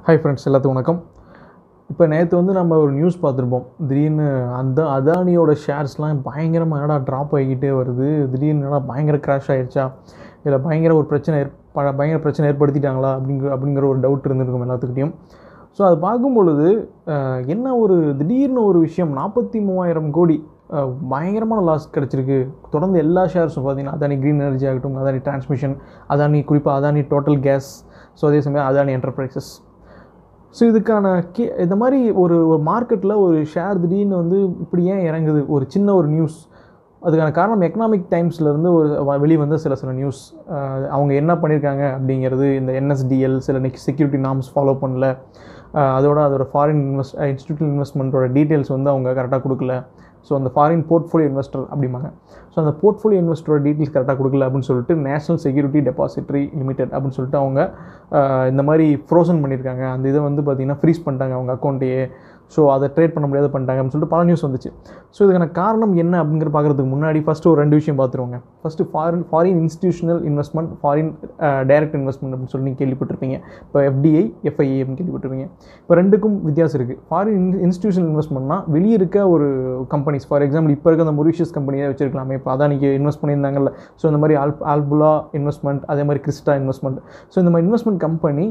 hi friends எல்லாத்துக்கும் வணக்கம் இப்போ நேற்று வந்து நம்ம ஒரு நியூஸ் பார்த்துருப்போம் திடீர்னு அந்த அதானியோட ஷேர்ஸ்லாம் பயங்கரமாக என்னடா ட்ராப் ஆகிக்கிட்டே வருது திடீர்னு என்னடா பயங்கர கிராஷ் ஆயிடுச்சா இல்லை பயங்கர ஒரு பிரச்சனை ஏற் ப- பயங்கர பிரச்சனை ஏற்படுத்திட்டாங்களா அப்படிங்கிற அப்படிங்கிற ஒரு டவுட் இருந்திருக்கும் எல்லாத்துக்கிட்டையும் ஸோ அது பார்க்கும் பொழுது அஹ், என்ன ஒரு திடீர்னு ஒரு விஷயம் நாற்பத்தி மூவாயிரம் கோடி அஹ், பயங்கரமான லாஸ் கிடச்சிருக்கு தொடர்ந்து எல்லா ஷேர்ஸும் பார்த்தீங்கன்னா அதானி க்ரீன் எனர்ஜி ஆகட்டும் அதானி டிரான்ஸ்மிஷன் அதானி குறிப்பாக அதானி டோட்டல் கேஸ் ஸோ அதே சமயம் அதானி என்டர்பிரைசஸ் ஸோ இதுக்கான கே இந்த மாதிரி ஒரு ஒரு மார்க்கெட்டில் ஒரு ஷேர் திடீர்னு வந்து இப்படி ஏன் இறங்குது ஒரு சின்ன ஒரு நியூஸ் அதுக்கான காரணம் எக்கனாமிக் டைம்ஸ்லேருந்து ஒரு வ- வெளிவந்த சில சில நியூஸ் அவங்க என்ன பண்ணியிருக்காங்க அப்படிங்கிறது இந்த என்எஸ்டிஎல் சில நெக்ஸ்ட் செக்யூரிட்டி நார்ம்ஸ் ஃபாலோ பண்ணல அஹ் அதோட அதோட ஃபாரின் இன்வெஸ்ட் இன்ஸ்டியூஷனல் இன்வெஸ்ட்மெண்ட்டோட டீட்டெயில்ஸ் வந்து அவங்க கரெக்டாக கொடுக்கல ஸோ அந்த ஃபாரின் போர்ட்ஃபோலியோ இன்வெஸ்டர் அப்படிம்பாங்க ஸோ அந்த போர்ட்ஃபோலியோ இன்வெஸ்டரோட டீட்டெயில்ஸ் கரெக்டாக கொடுக்கல அப்படின்னு சொல்லிட்டு நேஷனல் செக்யூரிட்டி டெபாசிட்டரி லிமிடெட் அப்படின்னு சொல்லிட்டு அவங்க அஹ், இந்த மாதிரி ஃப்ரோசன் பண்ணியிருக்காங்க அந்த இதை வந்து பார்த்திங்கன்னா ஃப்ரீஸ் பண்ணிட்டாங்க அவங்க அக்கௌண்ட்டையே ஸோ அதை ட்ரேட் பண்ண முடியாத பண்ணிட்டாங்க அப்படின்னு சொல்லிட்டு பல நியூஸ் வந்துச்சு ஸோ இதுக்கான காரணம் என்ன அப்படிங்கிற பார்க்குறதுக்கு முன்னாடி ஃபஸ்ட்டு ஒரு ரெண்டு விஷயம் பார்த்துருவாங்க first foreign foreign institutional investment foreign direct investment அப்படின்னு சொல்லி நீங்கள் கேள்விப்பட்டிருப்பீங்க இப்போ எஃப்டிஐ எஃப்ஐஏ அப்படின்னு கேள்விப்பட்டிருப்பீங்க இப்போ ரெண்டுக்கும் வித்தியாசம் இருக்குது ஃபாரின் இன்ஸ்டியூஷனல் இன்வெஸ்ட்மெண்ட்னா வெளியே இருக்க ஒரு கம்பெனிஸ் ஃபார் எக்ஸாம்பிள் இப்போ இருக்க அந்த மொரிஷியஸ் கம்பெனியை வச்சிருக்கலாமே இப்போ அதானிக்கு இன்வெஸ்ட் பண்ணியிருந்தாங்கல்ல ஸோ இந்த மாதிரி ஆல் ஆல்புலா இன்வெஸ்ட்மெண்ட் அதே மாதிரி கிறிஸ்டா இன்வெஸ்ட்மெண்ட் ஸோ இந்த மாதிரி இன்வெஸ்ட்மெண்ட் கம்பெனி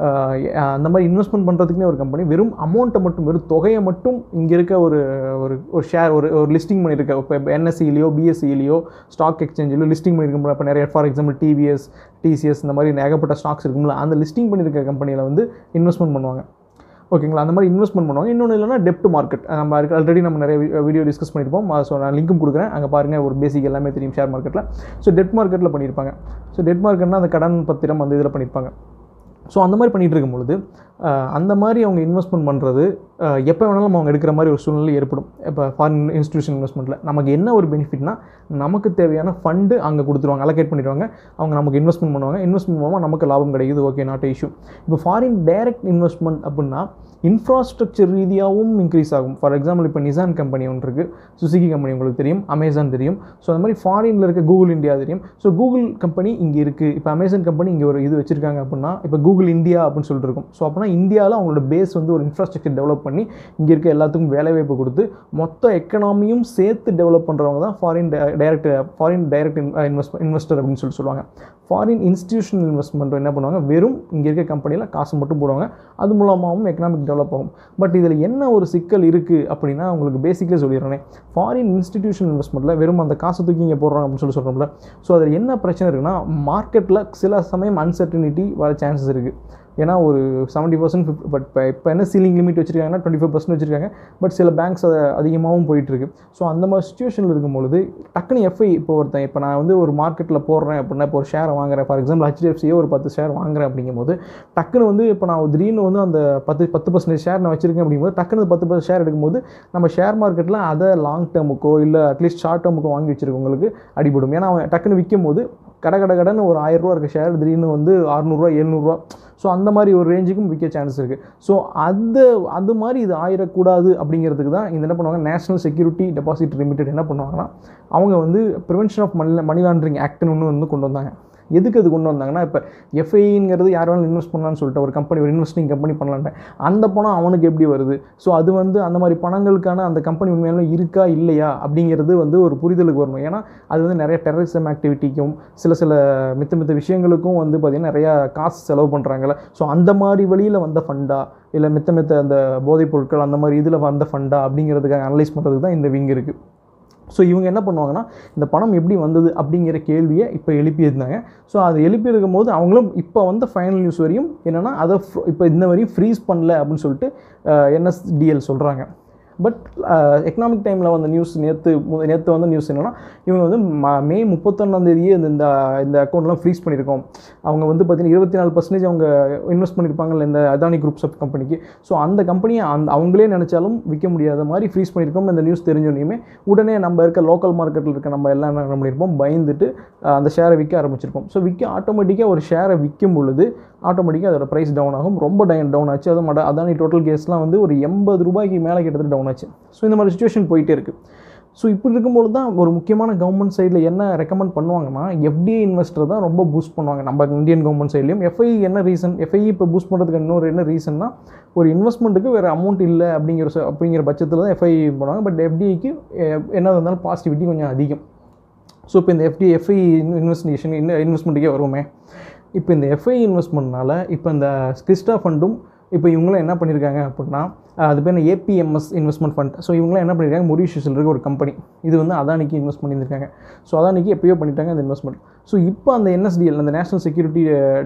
அந்த மாதிரி இன்வெஸ்ட்மெண்ட் பண்ணுறதுக்குனே ஒரு கம்பெனி வெறும் அமௌண்ட்டை மட்டும் வெறும் தொகையை மட்டும் இங்கே இருக்க ஒரு ஒரு ஒரு ஷேர் ஒரு ஒரு லிஸ்டிங் பண்ணியிருக்க இப்போ என்எஸ்சிலையோ பிஎஸ்சிலையோ ஸ்டாக் எக்ஸ்சேஞ்சிலோ லிஸ்டிங் பண்ணியிருக்க இப்போ நிறைய ஃபார் எக்ஸாம்பிள் டிவிஎஸ் டிசிஎஸ் இந்த மாதிரி ஏகப்பட்ட ஸ்டாக்ஸ் இருக்கும்ல அந்த லிஸ்டிங் பண்ணியிருக்க கம்பெனியில் வந்து இன்வெஸ்ட்மெண்ட் பண்ணுவாங்க ஓகேங்களா அந்த மாதிரி இன்வெஸ்ட்மெண்ட் பண்ணுவாங்க இன்னொன்று இல்லைனா டெப்ட் மார்க்கெட் நம்ம ஆல்ரெடி நம்ம நிறைய வீடியோ டிஸ்கஸ் பண்ணியிருப்போம் ஸோ நான் லிங்க்கும் கொடுக்குறேன் அங்கே பாருங்கள் ஒரு பேசிக் எல்லாமே தெரியும் ஷேர் மார்க்கெட்டில் ஸோ டெப்ட் மார்க்கெட்டில் பண்ணியிருப்பாங்க ஸோ டெட் மார்க்கெட்னா அந்த கடன் பத்திரம் அந்த இதில் பண்ணியிருப்பாங்க ஸோ அந்த மாதிரி பண்ணிகிட்டு இருக்கும்பொழுது அஹ், அந்த மாதிரி அவங்க இன்வெஸ்ட்மெண்ட் பண்ணுறது எப்போ வேணாலும் அவங்க எடுக்கிற மாதிரி ஒரு சூழ்நிலை ஏற்படும் இப்போ ஃபாரின் இன்ஸ்டியூஷன் இன்வெஸ்ட்மெண்ட்டில் நமக்கு என்ன ஒரு பெனிஃபிட்னா நமக்கு தேவையான ஃபண்டு அங்கே கொடுத்துருவாங்க அலோகேட் பண்ணிடுவாங்க அவங்க நமக்கு இன்வெஸ்ட்மெண்ட் பண்ணுவாங்க இன்வெஸ்ட்மெண்ட் மூலமாக நமக்கு லாபம் கிடைக்குது ஓகே நாட் இஷ்யூ இப்போ ஃபாரின் டைரக்ட் இன்வெஸ்ட்மெண்ட் அப்படின்னா இன்ஃப்ராஸ்ட்ரக்சர் ரீதியாகவும் இன்க்ரீஸ் ஆகும் ஃபார் எக்ஸாம்பிள் இப்போ நிசான் கம்பெனி ஒன்று இருக்குது சுசுகி கம்பெனி உங்களுக்கு தெரியும் அமேசான் தெரியும் ஸோ அந்த மாதிரி ஃபாரினில் இருக்க கூகுள் இந்தியா தெரியும் ஸோ கூகுள் கம்பெனி இங்கே இருக்குது இப்போ அமேசான் கம்பெனி இங்கே ஒரு இது வச்சிருக்காங்க அப்படின்னா இப்போ கூகுள் இந்தியா அப்படின்னு சொல்லிட்டு இருக்கும் ஸோ அப்படின்னா இந்தியாவில் அவங்களோட பேஸ் வந்து ஒரு இன்ஃப்ராஸ்ட்ரக்சர் டெவலப் பண்ணி இங்கே இருக்க எல்லாத்துக்கும் வேலைவாய்ப்பு கொடுத்து மொத்த எக்கனாமியும் சேர்த்து டெவலப் பண்ணுறவங்க தான் foreign direct foreign direct invest investor அப்படின்னு சொல்லி சொல்லுவாங்க ஃபாரின் இன்ஸ்டியூஷனல் இன்வெஸ்ட்மெண்ட் என்ன பண்ணுவாங்க வெறும் இங்கே இருக்க கம்பெனியில் காசு மட்டும் போடுவாங்க அது மூலமாகவும் எக்கனாமிக் டெவலப் ஆகும் பட் இதில் என்ன ஒரு சிக்கல் இருக்குது அப்படின்னா உங்களுக்கு பேசிக்கலி சொல்லிடுறேனே ஃபாரின் இன்ஸ்டிடியூஷன் இன்வெஸ்ட்மெண்ட்டில் வெறும் அந்த காசு தூக்கி இங்கே போடுறாங்க அப்படின்னு சொல்லி சொல்கிறோம்ல ஸோ அதில் என்ன பிரச்சனை இருக்குன்னா மார்க்கெட்டில் சில சமயம் அன்சர்டினிட்டி வர சான்சஸ் இருக்குது ஏன்னா ஒரு செவன்ட்டி பர்சன்ட் பட் இப்போ இப்போ என்ன சீலிங் லிமிட் வச்சிருக்காங்கன்னா டுவெண்ட்டி ஃபைவ் பர்சன்ட் வச்சிருக்காங்க பட் சில பேங்க்ஸ் அதை அதிகமாகவும் போயிட்டுருக்கு ஸோ அந்த மாதிரி சுச்சுவேஷனில் இருக்கும்பொழுது டக்குனு எஃப்ஐ இப்போ ஒருத்தன் இப்போ நான் வந்து ஒரு மார்க்கெட்டில் போடுறேன் அப்படின்னா இப்போ ஒரு ஷேரை வாங்குறேன் ஃபார் எக்ஸாம்பிள் ஹெச்டிஎஃப்சியோ ஒரு பத்து ஷேர் வாங்குறேன் அப்படிங்கும்போது டக்குன்னு வந்து இப்போ நான் திடீர்னு வந்து அந்த பத்து பத்து பர்சன்டேஜ் ஷேர் நான் வச்சிருக்கேன் அப்படிங்கும்போது டக்குனு பத்து பர்சன்ட் ஷேர் எடுக்கும்போது நம்ம ஷேர் மார்க்கெட்டில் அதை லாங் டேர்முக்கோ இல்லை அட்லீஸ்ட் ஷார்ட் டேர்முக்கோ வாங்கி வச்சிருக்கவங்களுக்கு அடிபடும் ஏன்னா அவன் டக்குன்னு விற்கும் போது கட கட கடன்னு ஒரு ஆயிரம் ரூபா இருக்க ஷேர் திடீர்னு வந்து அறநூறுவா எழுநூறுவா ஸோ அந்த மாதிரி ஒரு ரேஞ்சுக்கும் விற்க சான்ஸ் இருக்குது ஸோ அது அது மாதிரி இது ஆயிடக்கூடாது அப்படிங்கிறதுக்கு தான் இந்த என்ன பண்ணுவாங்க நேஷனல் செக்யூரிட்டி டெபாசிட் லிமிடெட் என்ன பண்ணுவாங்கன்னா அவங்க வந்து prevention of money money laundering ஆக்ட்னு ஒன்று வந்து கொண்டு வந்தாங்க எதுக்கு அது கொண்டு வந்தாங்கன்னா இப்போ எஃப்ஐங்கிறது யார் வேணாலும் இன்வெஸ்ட் பண்ணலாம்னு சொல்லிட்டு ஒரு கம்பெனி ஒரு இன்வெஸ்டிங் கம்பெனி பண்ணலான்ட்டு அந்த பணம் அவனுக்கு எப்படி வருது ஸோ அது வந்து அந்த மாதிரி பணங்களுக்கான அந்த கம்பெனி உண்மையாலும் இருக்கா இல்லையா அப்படிங்கிறது வந்து ஒரு புரிதலுக்கு வரணும் ஏன்னா அது வந்து நிறைய டெரரிசம் ஆக்டிவிட்டிக்கும் சில சில மித்த மித்த விஷயங்களுக்கும் வந்து பார்த்திங்கன்னா நிறையா காசு செலவு பண்ணுறாங்கல்ல ஸோ அந்த மாதிரி வழியில் வந்த ஃபண்டா இல்லை மித்த மித்த அந்த போதைப் பொருட்கள் அந்த மாதிரி இதில் வந்த ஃபண்டா அப்படிங்கிறதுக்காக அனலைஸ் பண்ணுறதுக்கு தான் இந்த விங் இருக்குது ஸோ இவங்க என்ன பண்ணுவாங்கன்னா இந்த பணம் எப்படி வந்தது அப்படிங்கிற கேள்வியை இப்போ எழுப்பியிருந்தாங்க ஸோ அது எழுப்பியிருக்கும் போது அவங்களும் இப்போ வந்த ஃபைனல் நியூஸ் வரையும் என்னென்னா அதை fr- இப்போ இன்ன வரையும் ஃப்ரீஸ் பண்ணல அப்படின்னு சொல்லிட்டு என்எஸ்டிஎல் சொல்கிறாங்க பட் எக்கனாமிக் டைமில் வந்த நியூஸ் நேற்று நேற்று வந்த நியூஸ் என்னென்னா இவங்க வந்து ம- மே முப்பத்தொன்னாம் தேதியே இந்த இந்த இந்த அக்கௌண்ட்லாம் ஃப்ரீஸ் பண்ணியிருக்கோம் அவங்க வந்து பார்த்தீங்கன்னா இருபத்தி நாலு பர்சன்டேஜ் அவங்க இன்வெஸ்ட் பண்ணியிருப்பாங்கல்ல இந்த அதானி குரூப்ஸ் ஆஃப் கம்பெனிக்கு ஸோ அந்த கம்பெனியை அந்த அவங்களே நினச்சாலும் விற்க முடியாத மாதிரி ஃப்ரீஸ் பண்ணியிருக்கோம் இந்த நியூஸ் தெரிஞ்சோடனே உடனே நம்ம இருக்க லோக்கல் மார்க்கெட்டில் இருக்க நம்ம எல்லாம் என்ன பண்ணியிருப்போம் பயந்துட்டு அஹ், அந்த ஷேரை விற்க ஆரம்பிச்சிருப்போம் ஸோ விற்க ஆட்டோமேட்டிக்காக ஒரு ஷேரை விற்கும் பொழுது ஆட்டோமேட்டிக்காக அதோட ப்ரைஸ் டவுன் ஆகும் ரொம்ப டவுன் டவுன் ஆச்சு அதுவும் மட அதானி டோட்டல் கேஸ்லாம் வந்து ஒரு எண்பது ரூபாய்க்கு மேலே கிட்டத்தட்ட டவுன் ஆச்சு ஸோ இந்த மாதிரி சுச்சுவேஷன் போயிட்டே இருக்குது ஸோ இப்படி இருக்கும்போது தான் ஒரு முக்கியமான கவர்மெண்ட் சைடில் என்ன ரெக்கமெண்ட் பண்ணுவாங்கன்னா எஃப்டிஐ இன்வெஸ்டர் தான் ரொம்ப பூஸ்ட் பண்ணுவாங்க நம்ம இந்தியன் கவர்மெண்ட் சைட்லையும் எஃப்ஐ என்ன ரீசன் எஃப்ஐ இப்போ பூஸ்ட் பண்ணுறதுக்கு இன்னொரு என்ன ரீசன்னா ஒரு இன்வெஸ்ட்மெண்ட்டுக்கு வேறு அமௌண்ட் இல்லை அப்படிங்கிற ச- அப்படிங்கிற பட்சத்தில் தான் எஃப்ஐ பண்ணுவாங்க பட் எஃப்டிஐக்கு என்ன இருந்தாலும் பாசிட்டிவிட்டி கொஞ்சம் அதிகம் ஸோ இப்போ இந்த எஃப்டி எஃப்ஐ இன்வெஸ்டிகேஷன் இன்வெஸ்ட்மெண்ட்டுக்கே வருவோமே இப்போ இந்த எஃப்ஐ இன்வெஸ்ட்மெண்ட்னால இப்போ இந்த கிறிஸ்டா ஃபண்டும் இப்போ இவங்களும் என்ன பண்ணியிருக்காங்க அப்படின்னா அஹ், அது பேர் ஏபிஎம்எஸ் இன்வெஸ்ட்மெண்ட் ஃபண்ட் ஸோ இவங்களும் என்ன பண்ணியிருக்காங்க மொரிஷியஸில் இருக்க ஒரு கம்பெனி இது வந்து அதானிக்கு இன்வெஸ்ட் பண்ணியிருக்காங்க ஸோ அதானிக்கு எப்பயோ பண்ணிட்டாங்க அந்த இன்வெஸ்ட்மெண்ட் ஸோ இப்போ அந்த என்எஸ்டிஎல் அந்த நேஷனல் செக்யூரிட்டி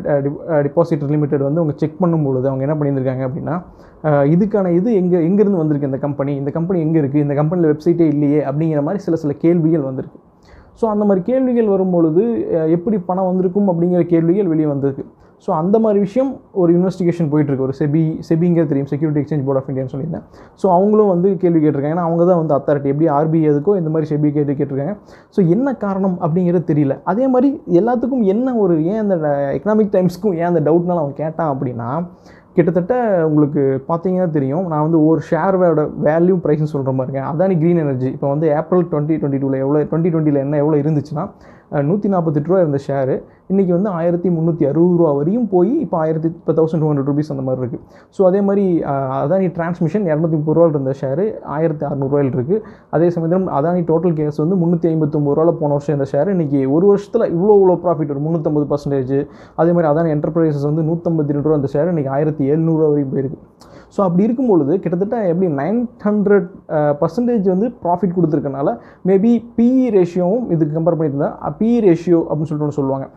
டிபாசிட் லிமிடெட் வந்து அவங்க செக் பண்ணும்பொழுது அவங்க என்ன பண்ணியிருக்காங்க அப்படின்னா அஹ், இதுக்கான இது எங்கே எங்கேருந்து வந்திருக்கு இந்த கம்பெனி இந்த கம்பெனி எங்கே இருக்குது இந்த கம்பெனியில் வெப்சைட்டே இல்லையே அப்படிங்கிற மாதிரி சில சில கேள்விகள் வந்திருக்கு ஸோ அந்த மாதிரி கேள்விகள் வரும்பொழுது அஹ், எப்படி பணம் வந்திருக்கும் அப்படிங்கிற கேள்விகள் வெளியே வந்திருக்கு ஸோ அந்த மாதிரி விஷயம் ஒரு இன்வெஸ்டிகேஷன் போயிட்டுருக்கு ஒரு செபி செபிங்கிறது தெரியும் செக்யூரிட்டி எக்ஸ்சேஞ்ச் போர்ட் ஆஃப் இந்தியான்னு சொல்லியிருந்தேன் ஸோ அவங்களும் வந்து கேள்வி கேட்டிருக்காங்க ஏன்னா அவங்க தான் வந்து அத்தாரிட்டி எப்படி ஆர்பிஐ எதுக்கோ இந்த மாதிரி செபி கேட்டு கேட்டிருக்காங்க ஸோ என்ன காரணம் அப்படிங்கிறது தெரியல அதே மாதிரி எல்லாத்துக்கும் என்ன ஒரு ஏன் அந்த எக்கனாமிக் டைம்ஸ்க்கும் ஏன் அந்த டவுட்னால அவன் கேட்டான் அப்படின்னா கிட்டத்தட்ட உங்களுக்கு பார்த்தீங்கன்னா தெரியும் நான் வந்து ஒரு ஷேரோட வேல்யூ ப்ரைஸ்னு சொல்கிற மாதிரி இருக்கேன் அதானி க்ரீன் எனர்ஜி இப்போ வந்து ஏப்ரல் டுவெண்ட்டி டுவெண்ட்டி டூவில் எவ்வளோ டுவெண்ட்டி டுவெண்ட்டியில் என்ன எவ்வளோ இருந்துச்சுன்னா நூற்றி நாற்பத்தெட்டு ரூபா இருந்த ஷேரு இன்றைக்கி வந்து ஆயிரத்தி முந்நூற்றி அறுபது ரூபா வரையும் போய் இப்போ ஆயிரத்தி இப்போ தௌசண்ட் டூ ஹண்ட்ரட் ருபீஸ் அந்த மாதிரி இருக்குது ஸோ அதே மாதிரி அஹ், அதானி டிரான்ஸ்மிஷன் இரநூத்தி முப்பது ரூபாயில் இருந்த ஷேரு ஆயிரத்தி அறநூறுவாயில் இருக்குது அதே சமயத்தில் அதானி டோட்டல் கேஸ் வந்து முந்நூற்றி ஐம்பத்தொம்பது ரூபாவில் போன வருஷம் இந்த ஷேர் இன்றைக்கி ஒரு வருஷத்தில் இவ்வளோ இவ்வளோ ப்ராஃபிட் ஒரு முந்நூற்றம்பது பர்சன்டேஜ் அதே மாதிரி அதானி என்டர்பிரைசஸ் வந்து நூற்றம்பத்தி ரெண்டு ரூபா அந்த ஷேர் இன்றைக்கி ஆயிரத்தி எழுநூறுவா வரைக்கும் போயிருக்கு ஸோ அப்படி இருக்கும்பொழுது கிட்டத்தட்ட எப்படி நைன் ஹண்ட்ரட் பர்சன்டேஜ் வந்து ப்ராஃபிட் கொடுத்துருக்கனால மேபி பிஇ ரேஷியோவும் இதுக்கு கம்பேர் பண்ணியிருந்தா பிஇ ரேஷியோ அப்படின்னு சொல்லிட்டு ஒன்று சொல்லுவாங்க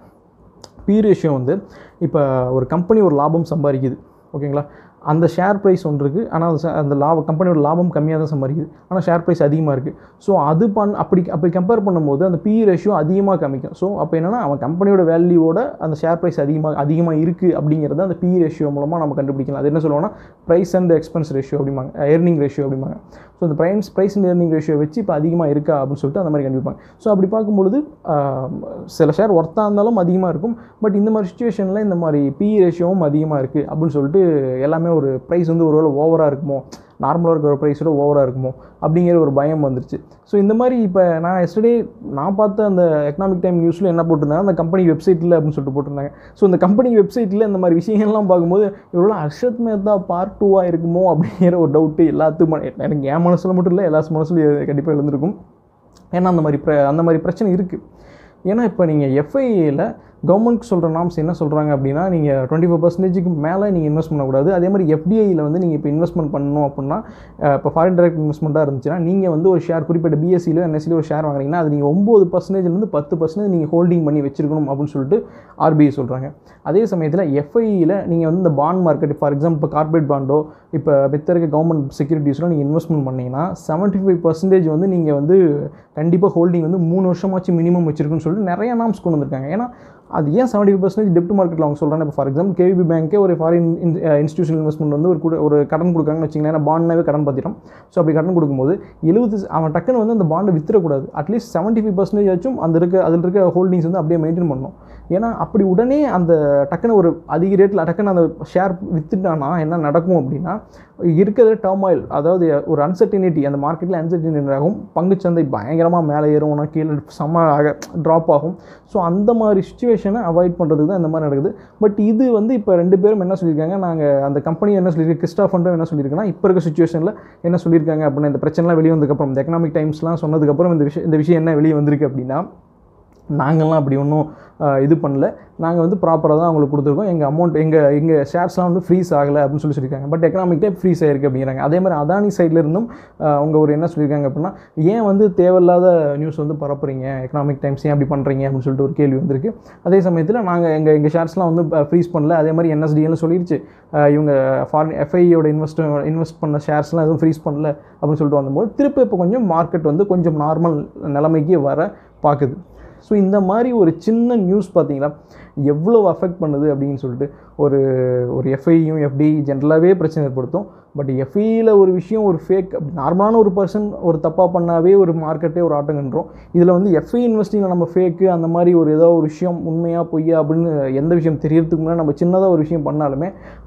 பி ரேஷியோ வந்து இப்போ ஒரு கம்பெனி ஒரு லாபம் சம்பாதிக்குது ஓகேங்களா அந்த ஷேர் ப்ரைஸ் ஒன்று இருக்குது ஆனால் அந்த ச- அந்த லாபம் கம்பெனியோட லாபம் கம்மியாக தான் சம்பாதிக்குது ஆனால் ஷேர் ப்ரைஸ் அதிகமாக இருக்குது ஸோ அது பண் அப்படி அப்படி கம்பேர் பண்ணும்போது அந்த பி ரேஷியோ அதிகமாக காமிக்கும் ஸோ அப்போ என்னென்னா அவன் கம்பெனியோட வேல்யூவோட அந்த ஷேர் ப்ரைஸ் அதிகமாக அதிகமாக இருக்குது அப்படிங்கிறத அந்த பி ரேஷியோ மூலமாக நம்ம கண்டுபிடிக்கலாம் அது என்ன சொல்லுவோம்னா ப்ரைஸ் அண்ட் எக்ஸ்பென்ஸ் ரேஷியோ அப்படிம்பாங்க ஏர்னிங் ரேஷியோ அப்படிம்பாங்க ஸோ அந்த price price and earning ratio வச்சு இப்போ அதிகமாக இருக்கா அப்படின்னு சொல்லிட்டு அந்த மாதிரி கண்டுபிடிப்பாங்க ஸோ அப்படி பார்க்கும்பொழுது ஆஹ், சில ஷேர் ஒர்த்தாக இருந்தாலும் அதிகமாக இருக்கும் பட் இந்த மாதிரி சுச்சுவேஷனில் இந்த மாதிரி பி ரேஷியோவும் அதிகமாக இருக்குது அப்படின்னு சொல்லிட்டு எல்லாமே ஒரு ப்ரைஸ் வந்து ஒருவேளை ஓவராக இருக்குமோ நார்மலாக இருக்கிற ப்ரைஸோட ஓவராக இருக்குமோ அப்படிங்கிற ஒரு பயம் வந்துருச்சு ஸோ இந்த மாதிரி இப்போ நான் எஸ்டர்டே நான் பார்த்த அந்த எக்கனாமிக் டைம் நியூஸில் என்ன போட்டிருந்தாங்க அந்த கம்பெனி வெப்சைட்டில் அப்படின்னு சொல்லிட்டு போட்டிருந்தாங்க ஸோ இந்த கம்பெனி வெப்சைட்டில் இந்த மாதிரி விஷயங்கள்லாம் பார்க்கும்போது இவ்வளோ அர்ஷத் மேத்தா பார்ட் டூவாக இருக்குமோ அப்படிங்கிற ஒரு டவுட்டு எல்லாத்துக்கும் மன- எனக்கு என் மனசில் மட்டும் இல்லை எல்லா மனசுலையும் கண்டிப்பாக எழுந்திருக்கும் ஏன்னா அந்த மாதிரி பிர அந்த மாதிரி பிரச்சனை இருக்குது ஏன்னா இப்போ நீங்கள் எஃப்ஐஏல கவர்மெண்ட் சொல்கிற நாம்ஸ் என்ன சொல்கிறாங்க அப்படின்னா நீங்கள் டுவெண்ட்டி ஃபோர் பர்சன்டேஜுக்கு மேலே நீங்கள் இன்வெஸ்ட் பண்ணக்கூடாது அதே மாதிரி எஃப்டிஐயில் வந்து நீங்கள் இப்போ இன்வெஸ்ட்மெண்ட் பண்ணணும் அப்படின்னா அஹ், இப்போ ஃபாரின் டைரக்ட் இன்வெஸ்ட்மெண்ட்டாக இருந்துச்சுன்னா நீங்கள் வந்து ஒரு ஷேர் குறிப்பிட்ட பிஎஸ்சிலோ என்எஸ்சிலோ ஒரு ஷேர் வாங்குறீங்கன்னா அது நீங்கள் ஒம்பது பர்சன்டேஜ்லேருந்து பத்து பர்சன்டேஜ் நீங்கள் ஹோல்டிங் பண்ணி வச்சிருக்கணும் அப்படின்னு சொல்லிட்டு ஆர்பிஐ சொல்கிறாங்க அதே சமயத்தில் எஃப்ஐயில் நீங்கள் வந்து இந்த பாண்ட் மார்க்கெட் ஃபார் எக்ஸாம்பிள் இப்போ கார்பரேட் பாண்டோ இப்போ மித்த இருக்க கவர்மெண்ட் செக்யூரிட்டிஸில் நீங்கள் இன்வெஸ்ட்மெண்ட் பண்ணீங்கன்னா செவன்ட்டி ஃபைவ் பர்சன்டேஜ் வந்து நீங்கள் வந்து கண்டிப்பாக ஹோல்டிங் வந்து மூணு வருஷமாச்சு மினிமம் வச்சிருக்குன்னு சொல்லிட்டு நிறைய நாம்ஸ் கொண்டு வந்திருக்காங்க ஏன்னா அது ஏன் செவன்ட்டி ஃபைவ் பர்சன்டேஜ் டெப்ட் மார்க்கெட்டில் அவங்க சொல்கிறாங்க இப்போ ஃபார் எக்ஸாம்பிள் கேவிபி பேங்க்கே ஒரு ஃபாரின் இன்ஸ்டியூஷன் இன்வெஸ்ட்மெண்ட் வந்து ஒரு கூட ஒரு கடன் கொடுக்குறாங்கன்னு வச்சிங்களேன் ஏன்னா பாண்ட்னாவே கடன் பத்திரம் ஸோ அப்படி கடன் கொடுக்கும்போது எழுபது அவன் டக்குன்னு வந்து அந்த பாண்டை வித்துறக்கூடாது அட்லீஸ்ட் செவன்ட்டி ஃபைவ் பர்சன்டேஜ் ஆச்சும் அந்த இருக்க அதில் இருக்க ஹோல்டிங்ஸ் வந்து அப்படியே மெயின்டைன் பண்ணணும் ஏன்னா அப்படி உடனே அந்த டக்குன்னு ஒரு அதிக ரேட்டில் டக்குன்னு அந்த ஷேர் வித்துட்டானா என்ன நடக்கும் அப்படின்னா இருக்கிற டர்மாயில் அதாவது ஒரு அன்சர்டினிட்டி அந்த மார்க்கெட்டில் அன்சர்டினிட்டி ஆகும் பங்குச்சந்தை பயங்கரமாக மேலே ஏறும் உனக்கு கீழே செம்ம ட்ராப் ஆகும் ஸோ அந்த மாதிரி சுச்சுவேஷனை அவாய்ட் பண்ணுறதுக்கு தான் இந்த மாதிரி நடக்குது பட் இது வந்து இப்போ ரெண்டு பேரும் என்ன சொல்லியிருக்காங்க நாங்கள் அந்த கம்பெனி என்ன சொல்லியிருக்கு கிறிஸ்டா ஃபண்டும் என்ன சொல்லியிருக்குன்னா இப்போ இருக்க சுச்சுவேஷனில் என்ன சொல்லியிருக்காங்க அப்படின்னா இந்த பிரச்சனைலாம் வெளியே வந்ததுக்கப்புறம் இந்த எக்கனாமிக் டைம்ஸ்லாம் சொன்னதுக்கப்புறம் இந்த விஷயம் இந்த விஷயம் என்ன வெளியே வந்திருக்கு அப்படின்னா நாங்கள்லாம் அப்படி ஒன்றும் இது பண்ணல நாங்கள் வந்து ப்ராப்பராக தான் அவங்களுக்கு கொடுத்துருக்கோம் எங்கள் அமௌண்ட் எங்கள் எங்கள் ஷேர்ஸ்லாம் வந்து ஃப்ரீஸ் ஆகலை அப்படின்னு சொல்லி சொல்லியிருக்காங்க பட் எக்கனாமிக் டைப் ஃப்ரீஸ் ஆயிருக்கு அப்படிங்கிறாங்க அதே மாதிரி அதானி சைடில் இருந்தும் அஹ், அவங்க ஒரு என்ன சொல்லியிருக்காங்க அப்படின்னா ஏன் வந்து தேவையில்லாத நியூஸ் வந்து பரப்புறீங்க எக்கனாமிக் டைம்ஸ் ஏன் அப்படி பண்ணுறீங்க அப்படின்னு சொல்லிட்டு ஒரு கேள்வி வந்திருக்கு அதே சமயத்தில் நாங்கள் எங்கள் எங்கள் ஷேர்ஸ்லாம் வந்து ஃப்ரீஸ் பண்ணல அதே மாதிரி என்எஸ்டிஎல்னு சொல்லிடுச்சு அஹ், இவங்க ஃபாரின் எஃப்ஐயோட இன்வெஸ்ட் இன்வெஸ்ட் பண்ண ஷேர்ஸ்லாம் எதுவும் ஃப்ரீஸ் பண்ணல அப்படின்னு சொல்லிட்டு வந்தபோது திருப்பி இப்போ கொஞ்சம் மார்க்கெட் வந்து கொஞ்சம் நார்மல் நிலைமைக்கு வர பார்க்குது ஸோ இந்த மாதிரி ஒரு சின்ன நியூஸ் பார்த்தீங்களா எவ்வளோ அஃபெக்ட் பண்ணுது அப்படின்னு சொல்லிட்டு ஒரு ஒரு எஃப்ஐயும் எஃப்டி ஜென்ரலாகவே பிரச்சனை ஏற்படுத்தும் பட் எஃப்ஐயில் ஒரு விஷயம் ஒரு ஃபேக் நார்மலான ஒரு பர்சன் ஒரு தப்பாக பண்ணாவே ஒரு மார்க்கெட்டே ஒரு ஆட்டங்கன்றோம் இதில் வந்து எஃப்ஐ இன்வெஸ்டிங்கில் நம்ம ஃபேக்கு அந்த மாதிரி ஒரு ஏதோ ஒரு விஷயம் உண்மையாக பொய்யா அப்படின்னு எந்த விஷயம் தெரியறதுக்கு முன்னாடி நம்ம சின்னதாக ஒரு விஷயம் பண்ணாலுமே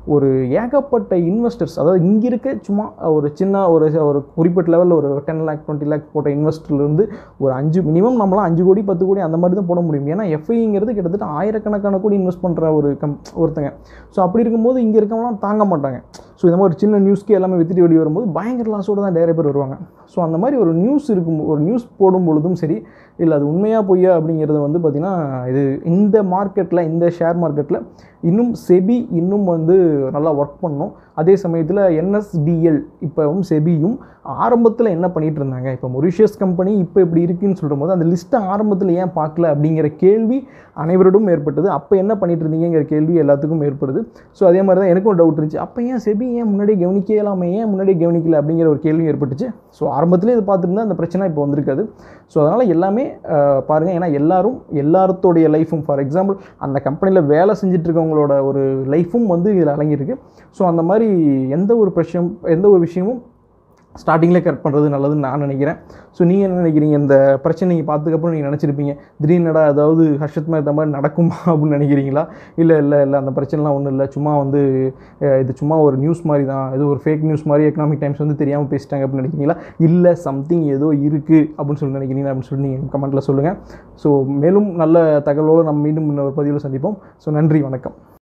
ஒரு ஏகப்பட்ட இன்வெஸ்டர்ஸ் அதாவது இங்கே இருக்க சும்மா ஒரு சின்ன ஒரு ஒரு குறிப்பிட்ட லெவலில் ஒரு டென் லேக் டுவெண்ட்டி லேக் போட்ட இன்வெஸ்டர்லேருந்து ஒரு அஞ்சு மினிமம் நம்மளாம் அஞ்சு கோடி பத்து கோடி அந்த மாதிரி தான் போட முடியும் ஏன்னா எஃப்ஐங்கிறது கிட்டத்தட்ட ஆயிரக்கணக்கான கோடி இன்வெஸ்ட் பண்ணுற ஒரு கம் ஒருத்தங்க ஸோ அப்படி இருக்கும்போது இங்கே இருக்கவங்களாம் தாங்க மாட்டாங்க ஸோ இந்த மாதிரி ஒரு சின்ன நியூஸ்க்கு எல்லாமே வித்துட்டு வெளியே வரும்போது பயங்கர லாஸோடு தான் நிறைய பேர் வருவாங்க ஸோ அந்த மாதிரி ஒரு நியூஸ் இருக்கும் ஒரு நியூஸ் போடும் பொழுதும் சரி இல்லை அது உண்மையாக பொய்யா அப்படிங்கிறது வந்து பார்த்திங்கன்னா இது இந்த மார்க்கெட்டில் இந்த ஷேர் மார்க்கெட்டில் இன்னும் செபி இன்னும் வந்து நல்லா ஒர்க் பண்ணணும் அதே சமயத்தில் என்எஸ்டிஎல் இப்போவும் செபியும் ஆரம்பத்தில் என்ன பண்ணிட்டு இருந்தாங்க இப்போ மொரிஷியஸ் கம்பெனி இப்போ இப்படி இருக்குன்னு சொல்லும் போது அந்த லிஸ்ட்டை ஆரம்பத்தில் ஏன் பார்க்கல அப்படிங்கிற கேள்வி அனைவரிடம் ஏற்பட்டது அப்போ என்ன பண்ணிட்டு இருந்தீங்கிற கேள்வி எல்லாத்துக்கும் ஏற்படுது ஸோ அதே மாதிரி தான் எனக்கும் டவுட் இருந்துச்சு அப்போ ஏன் செபி ஏன் முன்னாடியே கவனிக்கலாமே ஏன் முன்னாடியே கவனிக்கல அப்படிங்கிற ஒரு கேள்வி ஏற்பட்டுச்சு ஸோ ஆரம்பத்திலே இது பார்த்துருந்தா அந்த பிரச்சனை இப்போ வந்திருக்காது ஸோ அதனால் எல்லாமே பாருங்கள் ஏன்னா எல்லாரும் எல்லாத்தோடைய லைஃபும் ஃபார் எக்ஸாம்பிள் அந்த கம்பெனியில் வேலை செஞ்சுட்டு இருக்கவங்களோட ஒரு லைஃபும் வந்து இதில் அடங்கியிருக்கு ஸோ அந்த மாதிரி எந்த ஒரு பிரச்சனையும் எந்த ஒரு விஷயமும் ஸ்டார்டிங்கில் கட் பண்ணுறது நல்லதுன்னு நான் நினைக்கிறேன் ஸோ நீங்கள் என்ன நினைக்கிறீங்க இந்த பிரச்சனை நீங்கள் பார்த்ததுக்கப்புறம் நீங்கள் நினச்சிருப்பீங்க திடீர்னடா ஏதாவது ஹர்ஷத் மேத்த மாதிரி நடக்குமா அப்படின்னு நினைக்கிறீங்களா இல்லை இல்லை இல்லை அந்த பிரச்சனைலாம் ஒன்றும் இல்லை சும்மா வந்து அஹ், இது சும்மா ஒரு நியூஸ் மாதிரி தான் இது ஒரு ஃபேக் நியூஸ் மாதிரி எக்கனாமிக் டைம்ஸ் வந்து தெரியாமல் பேசிட்டாங்க அப்படின்னு நினைக்கிறீங்களா இல்லை சம்திங் ஏதோ இருக்குது அப்படின்னு சொல்லி நினைக்கிறீங்க அப்படின்னு சொல்லி நீங்கள் கமெண்ட்டில் சொல்லுங்கள் ஸோ மேலும் நல்ல தகவலோடு நம்ம மீண்டும் இன்னொரு பதிவில் சந்திப்போம் ஸோ நன்றி வணக்கம்